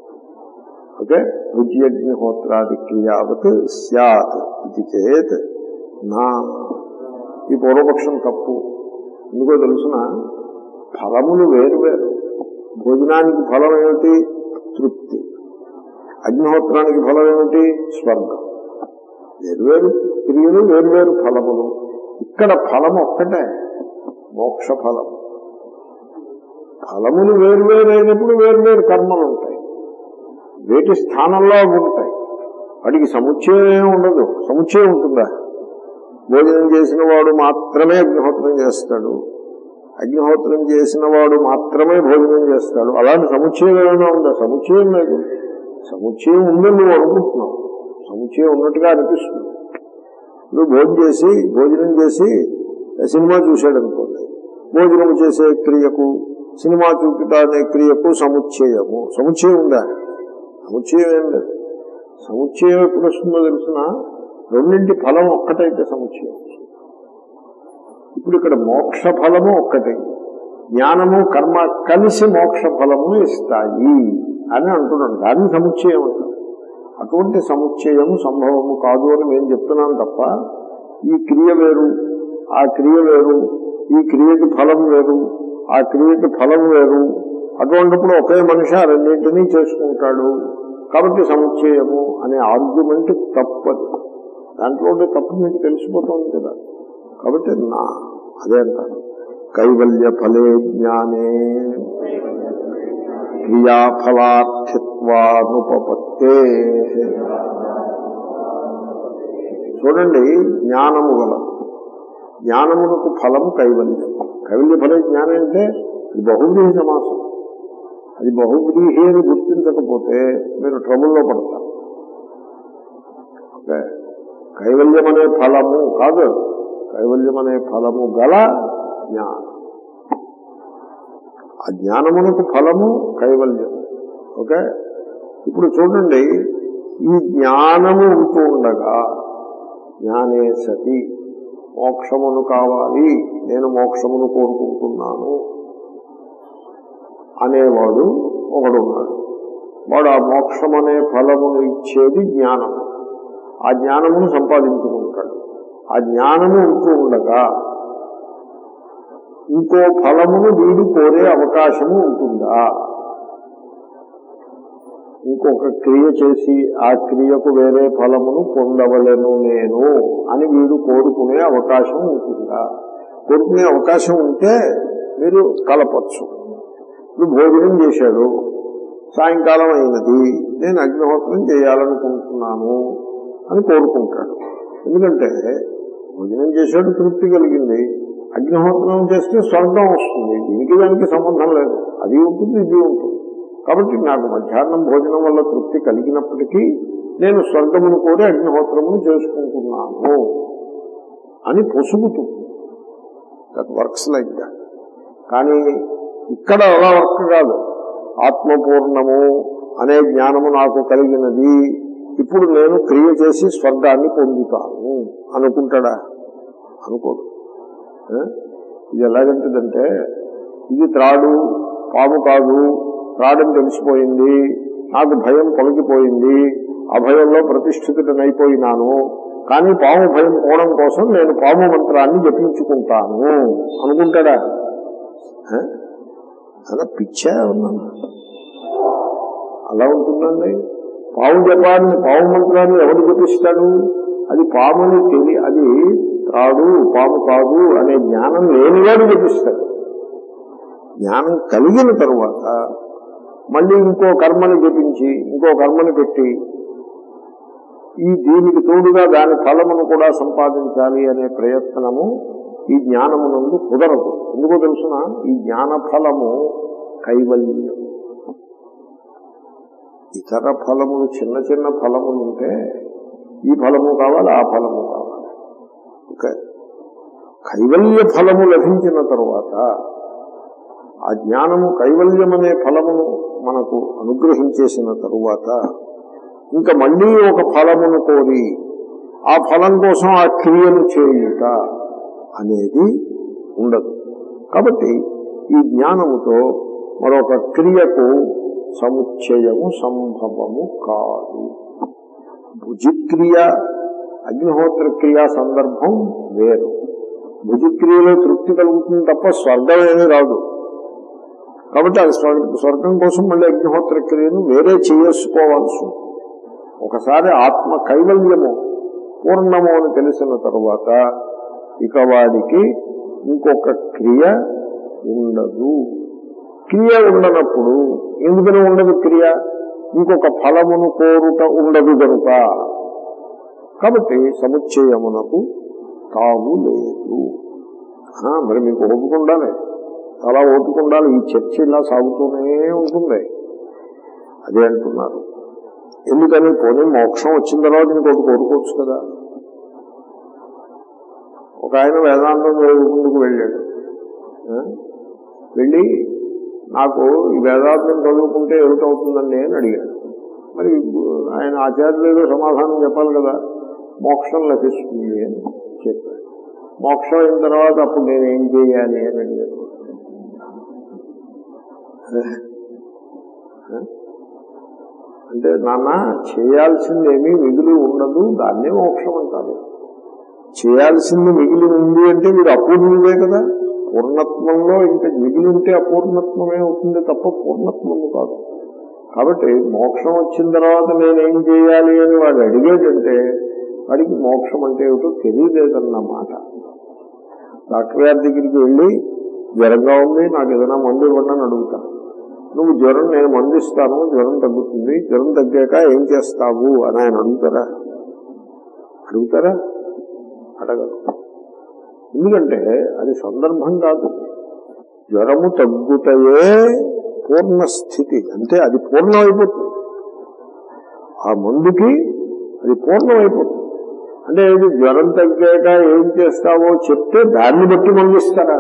ఓకే భుజ్యగ్నిహోత్రాది క్రియావత్ సత్ ఇది చేత్ నా ఈ పూర్వపక్షం తప్పు ఎందుకో తెలుసిన ఫలములు వేరు వేరు భోజనానికి ఫలం ఏమిటి తృప్తి అగ్నిహోత్రానికి ఫలం ఏమిటి స్వర్గం వేరువేరు క్రియలు వేరువేరు ఫలములు ఇక్కడ ఫలం ఒక్కటే మోక్ష ఫలం ఫలములు వేరువేరు అయినప్పుడు వేరువేరు కర్మలు ఉంటాయి వేటి స్థానంలో అవి ఉంటాయి వాటికి సముచ్చయం ఏమి ఉండదు సముచ్చయం ఉంటుందా భోజనం చేసిన వాడు మాత్రమే అగ్నిహోత్రం చేస్తాడు అగ్నిహోత్రం చేసిన వాడు మాత్రమే భోజనం చేస్తాడు అలాంటి సముచ్చయం ఏమైనా ఉందా సముచ్చయం లేదు సముచ్చయం ఉందని నువ్వు అనుకుంటున్నావు సముచ్చయం ఉన్నట్టుగా అనిపిస్తుంది నువ్వు భోజనం చేసి భోజనం చేసి సినిమా చూశాడు అనుకోండి భోజనం చేసే క్రియకు సినిమా చూపుట అనే క్రియకు సముచ్చయము సముచ్చయం ఉందా సముచ్చయం ఏం లేదు సముచ్చయం ఎప్పుడు వస్తుందో తెలుసిన రెండింటి ఫలం ఒక్కటైతే సముచ్చయం ఇప్పుడు ఇక్కడ మోక్ష ఫలము ఒక్కటే జ్ఞానము కర్మ కలిసి మోక్ష ఫలము ఇస్తాయి అని అంటున్నాడు దాన్ని సముచ్చయం అంటారు అటువంటి సముచ్చయం సంభవము కాదు అని మేము చెప్తున్నాను తప్ప ఈ క్రియ వేరు ఆ క్రియ వేరు ఈ క్రియకి ఫలం వేరు ఆ క్రియకి ఫలం వేరు అటువంటిప్పుడు ఒకే మనిషి ఆ రెండింటినీ చేసుకుంటాడు కాబట్టి సముచ్చయము అనే ఆర్గ్యుమెంట్ తప్పదు దాంట్లో ఉండే తప్పు మీకు తెలిసిపోతుంది కదా కాబట్టి నా అదే అంటారు కైవల్య ఫలే జ్ఞానే క్రియాఫలార్థిత్వానుపపత్తే చూడండి జ్ఞానము గల జ్ఞానమునకు ఫలం కైవల్యం కైవల్య ఫలే జ్ఞానం అంటే ఇది బహువ్రీహి సమాసం అది బహువ్రీహి అని గుర్తించకపోతే మీరు ట్రబుల్లో పడతారు ఓకే కైవల్యం అనే ఫలము కాదు కైవల్యం అనే ఫలము గల జ్ఞానం ఆ జ్ఞానమునకు ఫలము కైవల్యం ఓకే ఇప్పుడు చూడండి ఈ జ్ఞానము ఉంటూ ఉండగా జ్ఞానే సతి మోక్షమును కావాలి నేను మోక్షమును కోరుకుంటున్నాను అనేవాడు ఒకడున్నాడు వాడు ఆ మోక్షం అనే ఫలమును ఇచ్చేది జ్ఞానము ఆ జ్ఞానమును సంపాదించుకుంటాడు ఆ జ్ఞానము ఉంటూ ఉండగా ఇంకో ఫలమును వీడు కోరే అవకాశము ఉంటుందా ఇంకొక క్రియ చేసి ఆ క్రియకు వేరే ఫలమును పొందవలను నేను అని వీడు కోరుకునే అవకాశం ఉంటుందా కోరుకునే అవకాశం ఉంటే మీరు కలపచ్చు ఇప్పుడు భోజనం చేశాడు సాయంకాలం అయినది నేను అగ్నిహోత్రం చేయాలనుకుంటున్నాను అని కోరుకుంటాడు ఎందుకంటే భోజనం చేశాడు తృప్తి కలిగింది అగ్నిహోత్రం చేస్తే స్వర్గం వస్తుంది దీనికి దానికి సంబంధం లేదు అది ఉంటుంది ఇది ఉంటుంది కాబట్టి నాకు మధ్యాహ్నం భోజనం వల్ల తృప్తి కలిగినప్పటికీ నేను స్వర్గమును కోరి అగ్నిహోత్రమును చేసుకుంటున్నాను అని పొసుగుతుంది దట్ వర్క్స్ లైక్ దాట్ కానీ ఇక్కడ అలా వర్క్ కాదు ఆత్మపూర్ణము అనే జ్ఞానము నాకు కలిగినది ఇప్పుడు నేను క్రియ చేసి స్వర్గాన్ని పొందుతాను అనుకుంటాడా అనుకోడు ఆ? ఇది ఎలాగంటుందంటే ఇది త్రాడు పాము కాదు త్రాడని తెలిసిపోయింది నాకు భయం తొలగిపోయింది ఆ భయంలో ప్రతిష్ఠితుడనైపోయినాను కానీ పాము భయం పోవడం కోసం నేను పాము మంత్రాన్ని జపించుకుంటాను అనుకుంటాడా ఆ? అలా పిచ్చా ఉన్నాను అలా ఉంటుందండి పాము జపాన్ని పాము మంత్రాన్ని ఎవడు జపిస్తాడు అది పాముని తెలి అది కాదు పాము కాదు అనే జ్ఞానం లేనివాడు జపిస్తాడు జ్ఞానం కలిగిన తరువాత మళ్ళీ ఇంకో కర్మని జపించి ఇంకో కర్మని పెట్టి ఈ దీనికి తోడుగా దాని ఫలమును కూడా సంపాదించాలి అనే ప్రయత్నము ఈ జ్ఞానమునందు కుదరదు ఎందుకో తెలుసిన ఈ జ్ఞాన ఫలము కైవల్యం ఇతర ఫలములు చిన్న చిన్న ఫలములు ఉంటే ఈ ఫలము కావాలి ఆ ఫలము కావాలి ఓకే కైవల్య ఫలము లభించిన తరువాత ఆ జ్ఞానము కైవల్యం అనే ఫలమును మనకు అనుగ్రహించేసిన తరువాత ఇంకా మళ్ళీ ఒక ఫలమును కోరి ఆ ఫలం కోసం ఆ క్రియను చేయుట అనేది ఉండదు కాబట్టి ఈ జ్ఞానముతో మరొక క్రియకు సముచ్చయము సంభవము కాదు భుజిక్రియ అగ్నిహోత్ర క్రియ సందర్భం వేరు భుజిక్రియలో తృప్తి కలుగుతుంది తప్ప స్వర్గం ఏమీ రాదు కాబట్టి అది స్వర్గ- స్వర్గం కోసం మళ్ళీ అగ్నిహోత్ర క్రియను వేరే చేసుకోవాల్సి ఉంటుంది ఒకసారి ఆత్మ కైవల్యము పూర్ణము అని తెలిసిన తరువాత ఇక వాడికి ఇంకొక క్రియ ఉండదు క్రియ ఉండనప్పుడు ఎందుకని ఉండదు క్రియ ఇంకొక ఫలమును కోరుట ఉండదు కనుక కాబట్టి సముచ్చయమునకు తాము లేదు ఆ, మరి మీకు ఓపిక ఉండాలి చాలా ఓపిక ఉండాలి ఈ చర్చ ఇలా సాగుతూనే ఉంటుంది అదే అంటున్నారు ఎందుకని పోనీ మోక్షం వచ్చిన తర్వాత ఇంకోటి కోరుకోవచ్చు కదా ఒక ఆయన వేదాంతం చదువుకుందుకు వెళ్ళాడు ఆ? వెళ్ళి నాకు ఈ వేదాంతం చదువుకుంటే ఏమిటవుతుందండి అని అడిగాడు మరి ఆయన ఆచార్యులు సమాధానం చెప్పాలి కదా మోక్షం లభిస్తుంది అని చెప్పాడు మోక్షం అయిన తర్వాత అప్పుడు నేను ఏం చేయాలి అని అడిగాడు అంటే నాన్న చేయాల్సిందేమీ మిగిలి ఉండదు దాన్నే మోక్షం అంటారు చేయాల్సింది మిగిలి ఉంది అంటే మీరు అపూర్ణుడే కదా పూర్ణత్వంలో ఇంకా మిగిలి ఉంటే అపూర్ణత్వమే అవుతుంది తప్ప పూర్ణత్వము కాదు కాబట్టి మోక్షం వచ్చిన తర్వాత నేనేం చేయాలి అని వాడు అడిగేటంటే వాడికి మోక్షం అంటే ఏమిటో తెలియలేదన్నమాట డాక్టర్ గారి దగ్గరికి వెళ్ళి జ్వరంగా ఉంది నాకు ఏదైనా మందు ఇవ్వండి అని అడుగుతాను నువ్వు జ్వరం నేను మందు ఇస్తాను జ్వరం తగ్గుతుంది జ్వరం తగ్గాక ఏం చేస్తావు అని ఆయన అడుగుతారా అడుగుతారా అడగరు ఎందుకంటే అది సందర్భం కాదు జ్వరము తగ్గుటయే పూర్ణ స్థితి అంటే అది పూర్ణం అయిపోతుంది ఆ మందుకి అది పూర్ణం అయిపోతుంది అంటే ఇది జ్వరం తగ్గాక ఏం చేస్తావో చెప్తే దాన్ని బట్టి మందు ఇస్తారా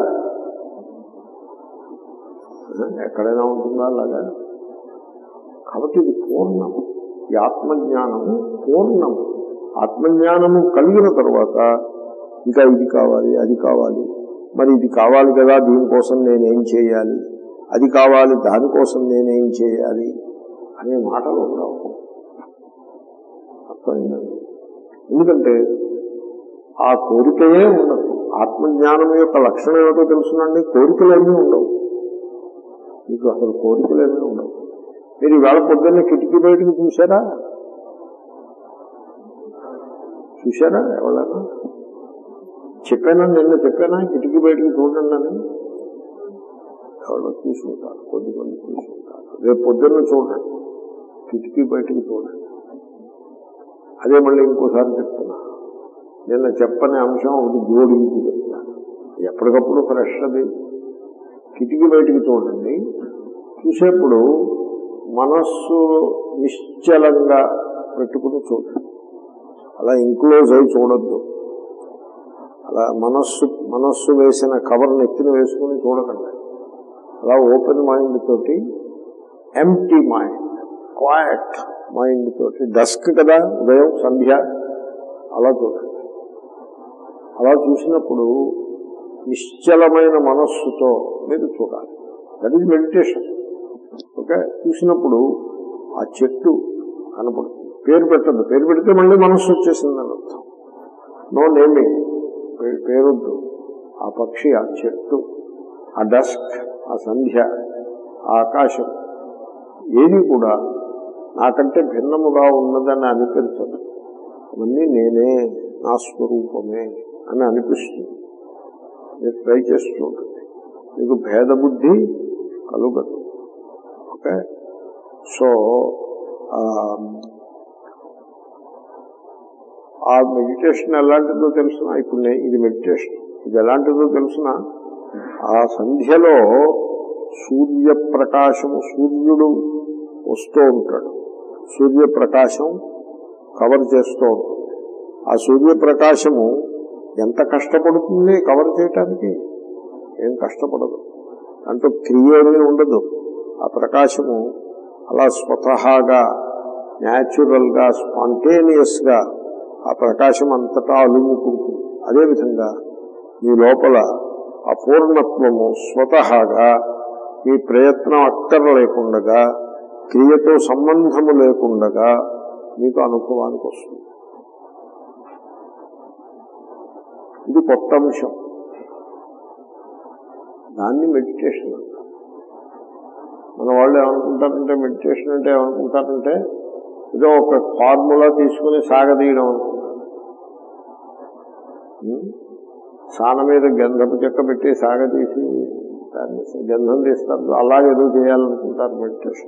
ఎక్కడైనా ఉంటుందా అలాగా కాబట్టి ఇది పూర్ణం ఈ ఆత్మజ్ఞానము పూర్ణము ఆత్మజ్ఞానము కలిగిన తర్వాత ఇంకా ఇది కావాలి అది కావాలి మరి ఇది కావాలి కదా దీనికోసం నేనేం చేయాలి అది కావాలి దానికోసం నేనేం చేయాలి అనే మాటలు ఉండవు అర్థమైందండి ఎందుకంటే ఆ కోరికయే ఉండదు ఆత్మజ్ఞానం యొక్క లక్షణం ఏమిటో తెలుసునండి కోరికలేమీ ఉండవు మీకు అసలు కోరికలేమీ ఉండవు మీరు ఈవేళ పొద్దున్నే కిటికీ బయటకు చూసారా చూసారా ఎవరైనా చెప్పానా నిన్న చెప్పానా కిటికీ బయటకు చూడండి అని ఎవరో చూసుకుంటారు కొద్దిమంది చూసుకుంటారు రేపు పొద్దున్న చూడండి కిటికీ బయటకు చూడండి అదే మళ్ళీ ఇంకోసారి చెప్తున్నా నిన్న చెప్పని అంశం ఒకటి జోడించి చెప్తాను ఎప్పటికప్పుడు ఫ్రెష్ అది కిటికీ బయటికి చూడండి చూసేప్పుడు మనస్సు నిశ్చలంగా పెట్టుకుని చూడండి అలా ఇంక్లోజ్ అయి చూడొద్దు అలా మనస్సు మనస్సు వేసిన కవర్ నెత్తిన వేసుకుని చూడకండి అలా ఓపెన్ మైండ్ తోటి ఎంటీ మైండ్ క్వాయట్ మైండ్ తోటి డస్క్ కదా ఉదయం సంధ్య అలా చూడండి అలా చూసినప్పుడు నిశ్చలమైన మనస్సుతో మీరు చూడాలి దట్ ఈజ్ మెడిటేషన్ ఓకే చూసినప్పుడు ఆ చెట్టు కనపడుతుంది పేరు పెట్టద్దు పేరు పెడితే మళ్ళీ మనస్సు వచ్చేసిందని అర్థం నో నేమింగ్ పేరొద్దు ఆ పక్షి ఆ చెట్టు ఆ డస్క్ ఆ సంధ్య ఆ ఆకాశం ఏది కూడా నాకంటే భిన్నముగా ఉన్నదని అనిపించదు అవన్నీ నేనే నా స్వరూపమే అని అనిపిస్తుంది మీరు ట్రై చేస్తూ ఉంటుంది మీకు భేద బుద్ధి కలుగదు ఓకే సో ఆ మెడిటేషన్ ఎలాంటిదో తెలుసిన ఇప్పుడు నే- ఇది మెడిటేషన్ ఇది ఎలాంటిదో తెలుసిన ఆ సంధ్యలో సూర్యప్రకాశము సూర్యుడు వస్తూ ఉంటాడు సూర్యప్రకాశం కవర్ చేస్తూ ఉంటుంది ఆ సూర్యప్రకాశము ఎంత కష్టపడుతుంది కవర్ చేయటానికి ఏం కష్టపడదు దాంట్లో క్రియ ఏమీ ఉండదు ఆ ప్రకాశము అలా స్వతహాగా న్యాచురల్ గా స్పాంటేనియస్ గా ఆ ప్రకాశం అంతటా అలుముకుంటుంది అదేవిధంగా మీ లోపల ఆ పూర్ణత్వము స్వతహాగా మీ ప్రయత్నం అక్కర లేకుండగా క్రియతో సంబంధము లేకుండగా మీకు అనుభవానికి వస్తుంది ఇది కొత్త అంశం దాన్ని మెడిటేషన్ అంటారు మన వాళ్ళు ఏమనుకుంటారంటే మెడిటేషన్ అంటే ఏమనుకుంటారంటే ఏదో ఒక ఫార్ములా తీసుకుని సాగదీయడం అనుకుంటారు ఉం? సాన మీద గంధపు చెక్క పెట్టి సాగదీసి దాన్ని గంధం తీస్తారు అలాగేదో చేయాలనుకుంటారు మెడిటేషన్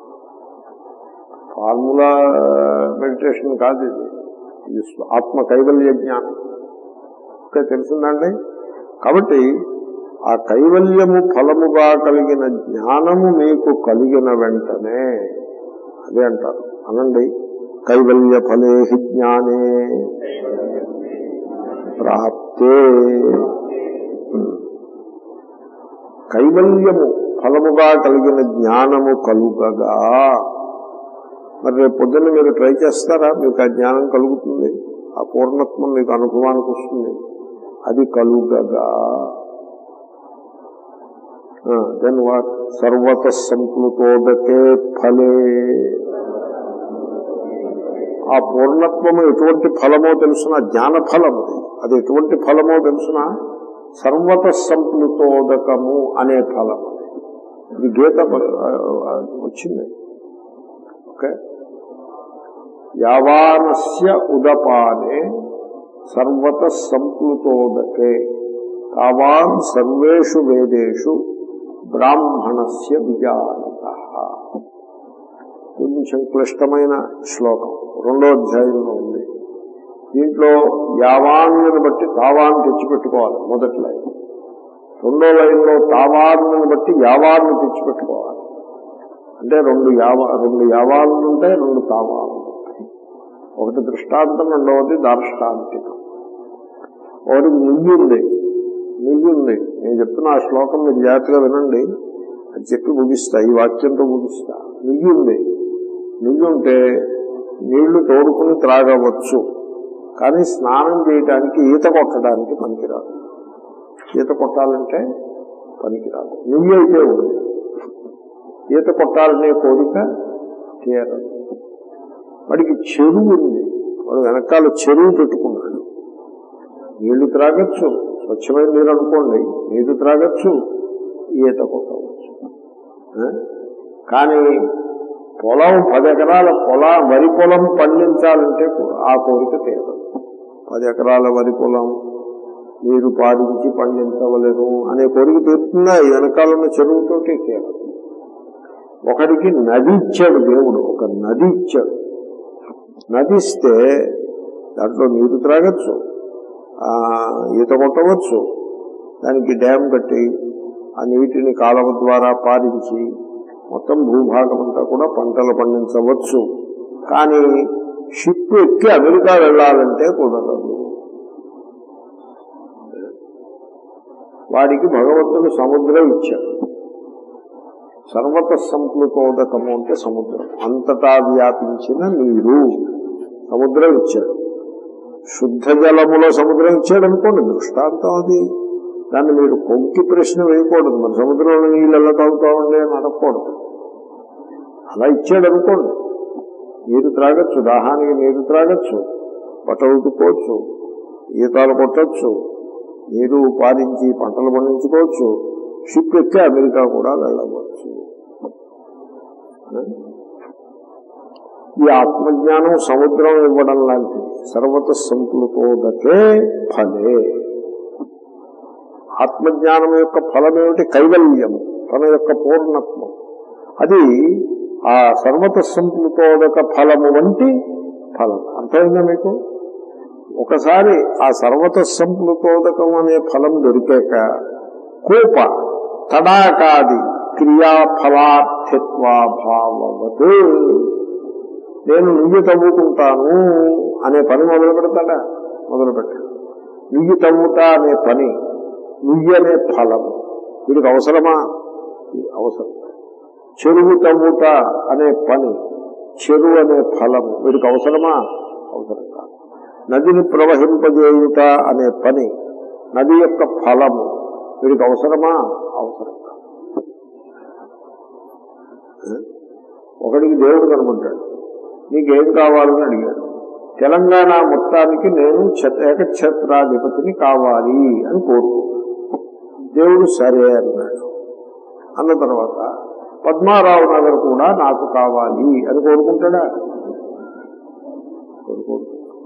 ఫార్ములా మెడిటేషన్ కాదు ఇది ఇది స్వ- ఆత్మ కైవల్య జ్ఞానం ఓకే తెలిసిందండి కాబట్టి ఆ కైవల్యము ఫలముగా కలిగిన జ్ఞానము మీకు కలిగిన వెంటనే అదే అంటారు అనండి కైవల్య ఫలే హి జ్ఞానే ప్రాప్తే కైవల్యము ఫలముగా కలిగిన జ్ఞానము కలుగగా మరి రేపు పొద్దున్న మీరు ట్రై చేస్తారా మీకు ఆ జ్ఞానం కలుగుతుంది ఆ పూర్ణత్వం మీకు అనుభవానికి వస్తుంది అది కలుగగా దెన్ వాట్ సర్వత సంప్లుతోదకే ఫలే ఆ పూర్ణత్వము ఎటువంటి ఫలమో తెలుసిన జ్ఞాన ఫలము అది ఎటువంటి ఫలమో తెలుసిన సర్వత సంప్లుతోదకము అనే ఫలం ఇది గీత ఆ, వచ్చింది ఓకే యావానస్య ఉదపానే సర్వత సంప్లుతోదకే తావాన్ సర్వేషు వేదేషు బ్రాహ్మణస్య విజానత కొంచెం క్లిష్టమైన శ్లోకం రెండో అధ్యాయంలో ఉంది దీంట్లో యావాన్ని బట్టి తావాన్ని తెచ్చిపెట్టుకోవాలి మొదటి లైన్ రెండో లైన్లో తావాన్ని బట్టి యావాన్ని తెచ్చిపెట్టుకోవాలి అంటే రెండు యావ రెండు యావాలు ఉంటాయి రెండు తావాలు ఉంటాయి ఒకటి దృష్టాంతం రెండవది దార్ష్టాంతికం ఒకటి ముగ్గు ఉంది ముగ్గు ఉంది నేను చెప్తున్న ఆ శ్లోకం మీరు జాగ్రత్తగా వినండి అది చెప్పి ముగిస్తా ఈ వాక్యంతో ముగిస్తా ముగ్గు ఉంది ముగ్గు ఉంటే నీళ్లు తోడుకుని త్రాగవచ్చు కానీ స్నానం చేయడానికి ఈత కొట్టడానికి పనికిరాదు ఈత కొట్టాలంటే పనికిరాదు నువ్వు అయితే ఉంది ఈత కొట్టాలనే కోరిక తీరదు వాడికి చెరువు ఉంది వాడు వెనకాల చెరువు పెట్టుకున్నాడు నీళ్లు త్రాగచ్చు స్వచ్ఛమైన నీరు అనుకోండి నీరు త్రాగచ్చు ఈత కొట్టవచ్చు ఆ? కానీ పొలం పది ఎకరాల పొల వరి పొలం పండించాలంటే ఆ కోరిక తీరదు పది ఎకరాల వరి పొలం నీరు పారించి పండించవలేను అనే కోరిక తీరుతుందా ఈ వెనకాల ఉన్న చెరువుతోటి తీరదు ఒకడికి నది ఇచ్చాడు దేవుడు ఒక నది ఇచ్చాడు నది ఇస్తే దాంట్లో నీరు త్రాగచ్చు ఆ, ఈత కొట్టవచ్చు దానికి డ్యామ్ కట్టి ఆ నీటిని కాలువ ద్వారా పారించి మొత్తం భూభాగం అంతా కూడా పంటలు పండించవచ్చు కానీ షిప్ ఎక్కి అమెరికా వెళ్ళాలంటే కుదరదు వాడికి భగవంతుడు సముద్రం ఇచ్చాడు సర్వత సంప్లుతోదకము అంటే సముద్రం అంతటా వ్యాపించిన నీరు సముద్రం ఇచ్చాడు శుద్ధ జలములో సముద్రం ఇచ్చాడు అనుకోండి దృష్టాంతం అది దాన్ని మీరు కొంకి ప్రశ్న వేయకూడదు మరి సముద్రంలో నీళ్ళు ఎలా తాగుతామండి అని అడగకూడదు అలా ఇచ్చాడు అనుకోండి నీరు త్రాగచ్చు దాహానికి నీరు త్రాగచ్చు బట్టలు ఉతుక్కోవచ్చు ఈతాలు కొట్టచ్చు నీరు పారించి పంటలు పండించుకోవచ్చు షిప్ ఎక్కి అమెరికా కూడా వెళ్ళవచ్చు ఈ ఆత్మజ్ఞానం సముద్రం ఇవ్వడం లాంటిది సర్వత సంప్లుతోదకే ఫలే ఆత్మజ్ఞానం యొక్క ఫలం ఏమిటి కైవల్యము తన యొక్క పూర్ణత్వం అది ఆ సర్వత సంప్లుతోదక ఫలము వంటి ఫలం అర్థమైందా మీకు ఒకసారి ఆ సర్వత సంప్లుతోదకం అనే ఫలం దొరికాక కోప తడాకాది క్రియాఫలార్థిత్వాభావవత్ నేను నుయ్యి తవ్వుకుంటాను అనే పని మొదలు పెడతాడా మొదలు పెట్టాడు నుయ్యి తవ్వుతా అనే పని నుయ్యి అనే ఫలము వీడికి అవసరమా అవసరం చెరువు తవ్వుట అనే పని చెరువు అనే ఫలము వీడికి అవసరమా అవసరం కాదు నదిని ప్రవహింపజేయుట అనే పని నది యొక్క ఫలము వీడికి అవసరమా అవసరం కాదు ఒకడికి దేవుడు కనుకుంటాడు నీకేం కావాలని అడిగాడు తెలంగాణ మొత్తానికి నేను ఛత్ర- ఏకఛత్రాధిపతిని కావాలి అని కోరుకున్నాడు దేవుడు సరే అన్నాడు అన్న తర్వాత పద్మారావు నగర్ కూడా నాకు కావాలి అని కోరుకుంటాడా కోరుకోడు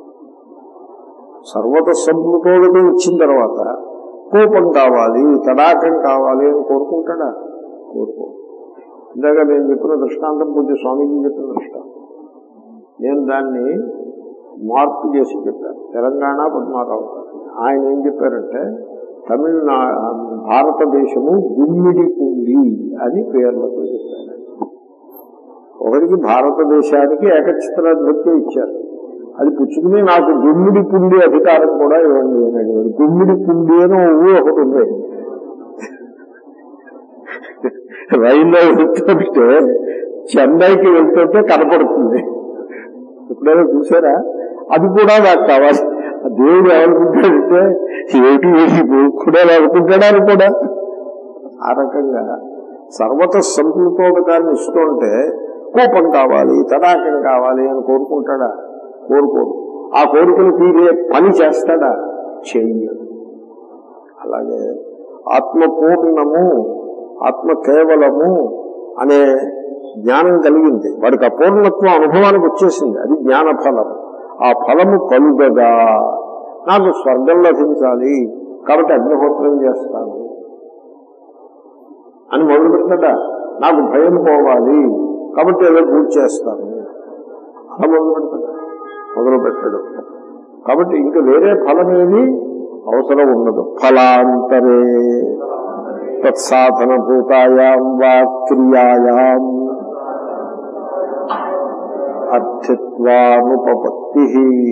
సర్వత సంపూర్ణతో వచ్చిన తర్వాత కోపం కావాలి తడాకం కావాలి అని కోరుకుంటాడా కోరుకో ఇందాక నేను చెప్పిన దృష్టాంతం పూజ స్వామీజీ చెప్పిన దృష్టాంతం నేను దాన్ని మార్పు చేసి చెప్పాను తెలంగాణ పద్మారావు గారు. ఆయన ఏం చెప్పారంటే తమిళనా భారతదేశము గుమ్మిడి కుండి అని పేర్లతో చెప్పారు ఒకరికి భారతదేశానికి ఏకచిత్రాధిపత్యం ఇచ్చారు అది పుచ్చుకుని నాకు గుమ్మిడి పుండి అధికారం కూడా ఇవ్వండి అని అడిగాడు గుమ్మిడి పుండి అని ఓ ఊరు ఒకటి ఉంది రైల్లో వెళ్తుంటే చెన్నైకి వెళ్తుంటే కనపడుతుంది ఎప్పుడైనా చూసారా అది కూడా నాకు కావాలి ఆ దేవుడు ఏమనుకుంటాడంటే ఏమిటి వీడి కూడా అనుకుంటాడా అని కూడా ఆ రకంగా సర్వత సంపూర్ణోదకాన్ని ఇస్తుంటే కోపం కావాలి తడాకం కావాలి అని కోరుకుంటాడా కోరుకోడు ఆ కోరికలు తీరే పని చేస్తాడా చెయ్యడు అలాగే ఆత్మ పూర్ణము ఆత్మ కేవలము అనే జ్ఞానం కలిగింది వాడికి అపూర్ణత్వం అనుభవానికి వచ్చేసింది అది జ్ఞాన ఫలం ఆ ఫలము కలుగగా నాకు స్వర్గం లభించాలి కాబట్టి అగ్నిహోత్రం చేస్తాను అని మొదలు పెడతాడా నాకు భయం పోవాలి కాబట్టి ఏదో పూజ చేస్తాను అలా మొదలు పెడతాడా మొదలు పెట్టాడు కాబట్టి ఇంకా వేరే ఫలం ఏది అవసరం ఉండదు ఫలాంతరే తత్సాధన భూతాయాం వా క్రియాయాం అర్థిత్వానుపపత్తి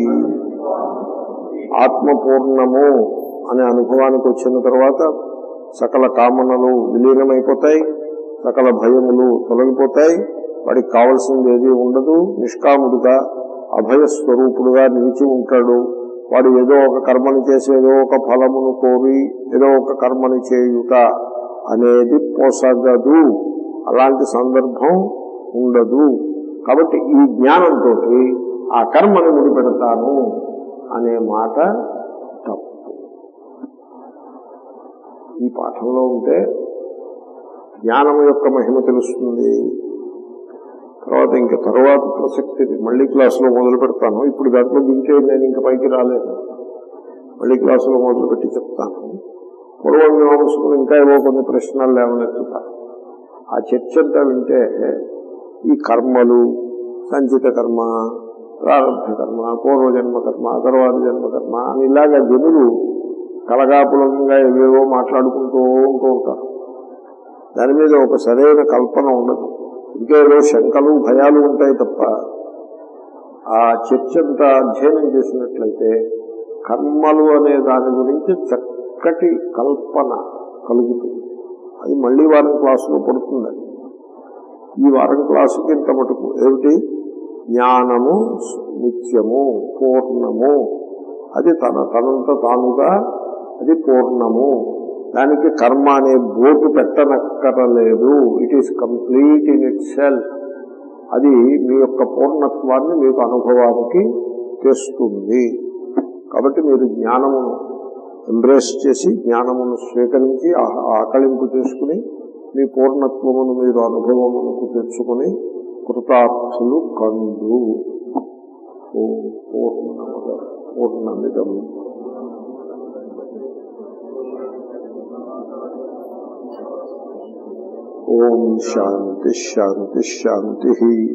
ఆత్మపూర్ణము అనే అనుభవానికి వచ్చిన తర్వాత సకల కామనలు విలీనమైపోతాయి సకల భయములు తొలగిపోతాయి వాడికి కావలసింది ఏది ఉండదు నిష్కాముడుగా అభయ స్వరూపుడుగా నిలిచి ఉంటాడు వాడు ఏదో ఒక కర్మని చేసి ఏదో ఒక ఫలమును కోరి ఏదో ఒక కర్మని చేయుట అనేది పోసగదు అలాంటి సందర్భం ఉండదు కాబట్టి ఈ జ్ఞానంతో ఆ కర్మని ముడిపెడతాను అనే మాట తప్పు ఈ పాఠంలో ఉంటే జ్ఞానం యొక్క మహిమ తెలుస్తుంది తర్వాత ఇంకా తర్వాత ప్రసక్తి మళ్ళీ క్లాసులో మొదలు పెడతాను ఇప్పుడు దాంట్లో దించే నేను ఇంకా పైకి రాలేదు మళ్ళీ క్లాసులో మొదలు పెట్టి చెప్తాను పూర్వ మీమాంసకులు ఇంకా ఏవో కొన్ని ప్రశ్నలు లేవనెత్తుతారు ఆ చర్చ అంతా వింటే ఈ కర్మలు సంచిత కర్మ ప్రారంభ కర్మ పూర్వజన్మ కర్మ తర్వాత జన్మ కర్మ అని ఇలాగా జనులు కలగాపులంగా ఏవేవో మాట్లాడుకుంటూ ఉంటూ ఉంటారు దాని మీద ఒక సరైన కల్పన ఉండదు ఇంకేదో శంకలు భయాలు ఉంటాయి తప్ప ఆ చర్చ అంతా అధ్యయనం చేసినట్లయితే కర్మలు అనే దాని గురించి చక్కటి కల్పన కలుగుతుంది అది మళ్ళీ వారం క్లాసులో పడుతుంది అది. ఈ వారం క్లాసుకి ఇంత మటుకు ఏమిటి జ్ఞానము నిత్యము పూర్ణము అది తన తనంత తానుగా అది పూర్ణము దానికి కర్మ అనే బోటు పెట్టనక్కరలేదు it is complete in itself అది మీ యొక్క పూర్ణత్వాన్ని మీకు అనుభవానికి తెస్తుంది కాబట్టి మీరు జ్ఞానమును ఎంబ్రేస్ చేసి జ్ఞానమును స్వీకరించి ఆ- ఆకలింపు చేసుకుని మీ పూర్ణత్వమును మీరు అనుభవమునకు తెచ్చుకుని కృతార్థులు కండు ఓం పూర్ణమద పూర్ణమిదం ఓం శాంతి శాంతి శాంతి